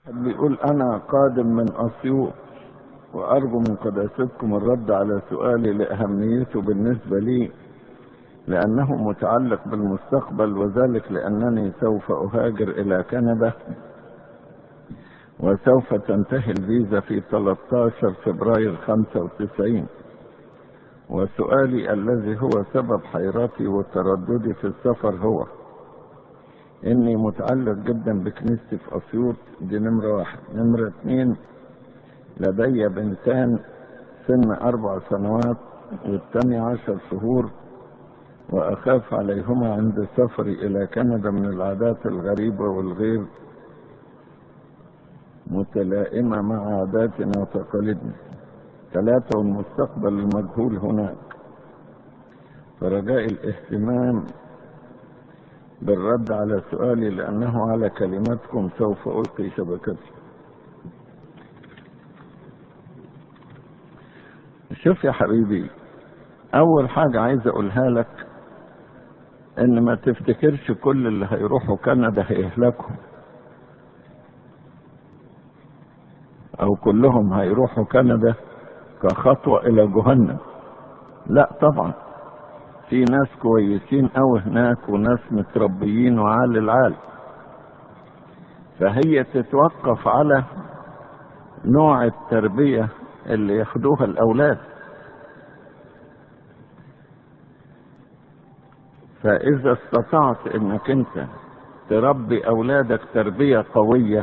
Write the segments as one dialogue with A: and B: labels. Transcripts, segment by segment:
A: بيقول أنا قادم من أسيوط وأرجو من قداستكم الرد على سؤالي لأهميته بالنسبة لي لأنه متعلق بالمستقبل وذلك لأنني سوف أهاجر إلى كندا وسوف تنتهي الفيزا في 13 فبراير 95 وسؤالي الذي هو سبب حيرتي وترددي في السفر هو اني متعلق جدا بكنيستي في اسيوط دي نمرة واحد نمرة اتنين لدي بنتان سن اربع سنوات والتاني عشر شهور واخاف عليهما عند سفري الى كندا من العادات الغريبة والغير متلائمة مع عاداتنا وتقاليدنا ثلاثة والمستقبل المجهول هناك فرجاء الاهتمام بالرد على سؤالي لأنه على كلماتكم سوف ألقي شبكتي شوف يا حبيبي أول حاجة عايز أقولها لك إن ما تفتكرش كل اللي هيروحوا كندا هيهلكوا أو كلهم هيروحوا كندا كخطوة إلى جهنم لا طبعا في ناس كويسين أوي هناك وناس متربيين وعال العال فهي تتوقف على نوع التربية اللي ياخدوها الأولاد فإذا استطعت إنك أنت تربي أولادك تربية قوية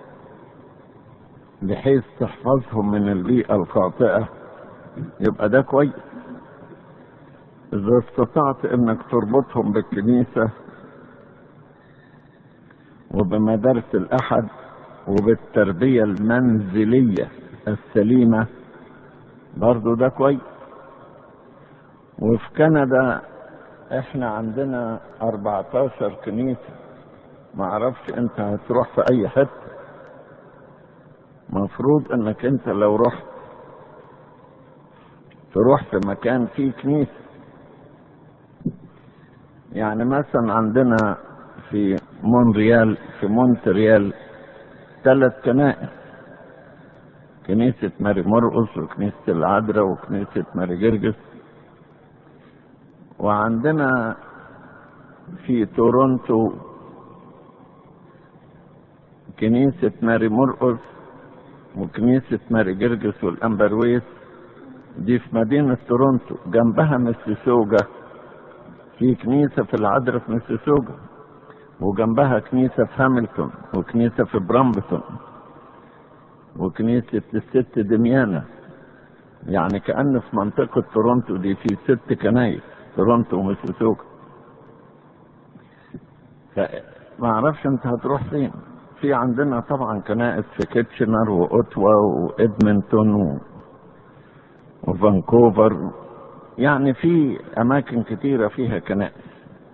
A: بحيث تحفظهم من البيئة الخاطئة يبقى ده كويس إذا استطعت إنك تربطهم بالكنيسة وبمدارس الأحد وبالتربية المنزلية السليمة برضو ده كويس وفي كندا احنا عندنا 14 كنيسة معرفش انت هتروح في اي حتة مفروض انك انت لو رحت تروح في مكان فيه كنيسة يعني مثلا عندنا في مونريال في مونتريال ثلاث كنائس كنيسة ماري مرقس وكنيسة العذراء وكنيسة ماري جرجس وعندنا في تورونتو كنيسة ماري مرقس وكنيسة ماري جرجس والأمبرويس دي في مدينة تورونتو جنبها مسيسوجا في كنيسة في العذراء في مسيسوجا وجنبها كنيسة في هاملتون وكنيسة في برامبتون وكنيسة الست دميانة يعني كأن في منطقة تورونتو دي في ست كنايس تورونتو ومسيسوجا فما اعرفش انت هتروح فين في عندنا طبعا كنائس في كيتشنر واوتوا وادمنتون و... وفانكوفر يعني في اماكن كتيرة فيها كنائس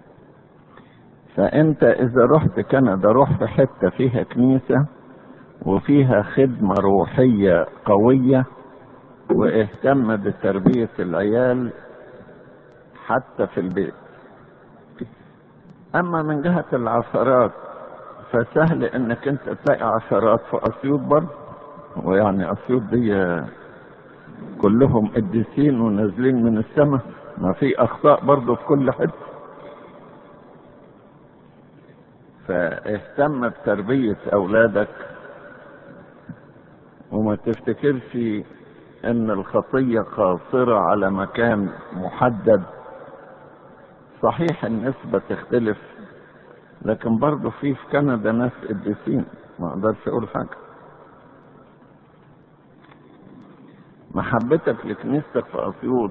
A: فانت اذا رحت كندا روح في حتة فيها كنيسة وفيها خدمة روحية قوية واهتم بتربية العيال حتى في البيت اما من جهة العثرات فسهل انك انت تلاقي عثرات في اسيوط برضه ويعني اسيوط دي كلهم قديسين ونازلين من السماء ما في اخطاء برضه في كل حته فاهتم بتربية اولادك وما تفتكرش ان الخطية قاصرة على مكان محدد صحيح النسبة تختلف لكن برضه في في كندا ناس قديسين ما اقدرش اقول حاجة محبتك لكنيستك في اسيوط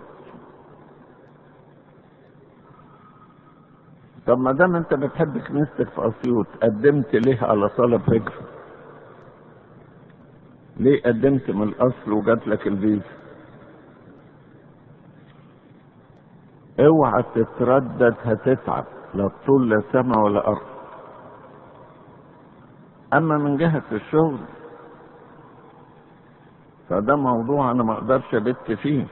A: طب ما دام انت بتحب كنيستك في اسيوط قدمت ليه على طلب هجرة ليه قدمت من الاصل وجات لك الفيزا اوعى تتردد هتتعب لا طول لا سما ولا ارض اما من جهة الشغل فده موضوع انا ما اقدرش ابت فيه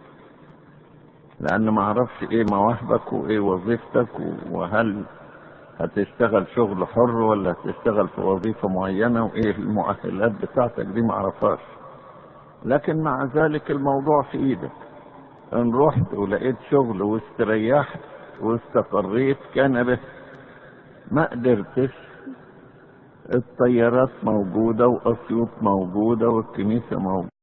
A: لان ما اعرفش ايه مواهبك وايه وظيفتك وهل هتشتغل شغل حر ولا هتشتغل في وظيفة معينة وايه المؤهلات بتاعتك دي معرفهاش لكن مع ذلك الموضوع في ايدك ان رحت ولقيت شغل واستريحت واستقريت كان به ما قدرتش الطيارات موجودة وأسيوط موجودة والكنيسة موجودة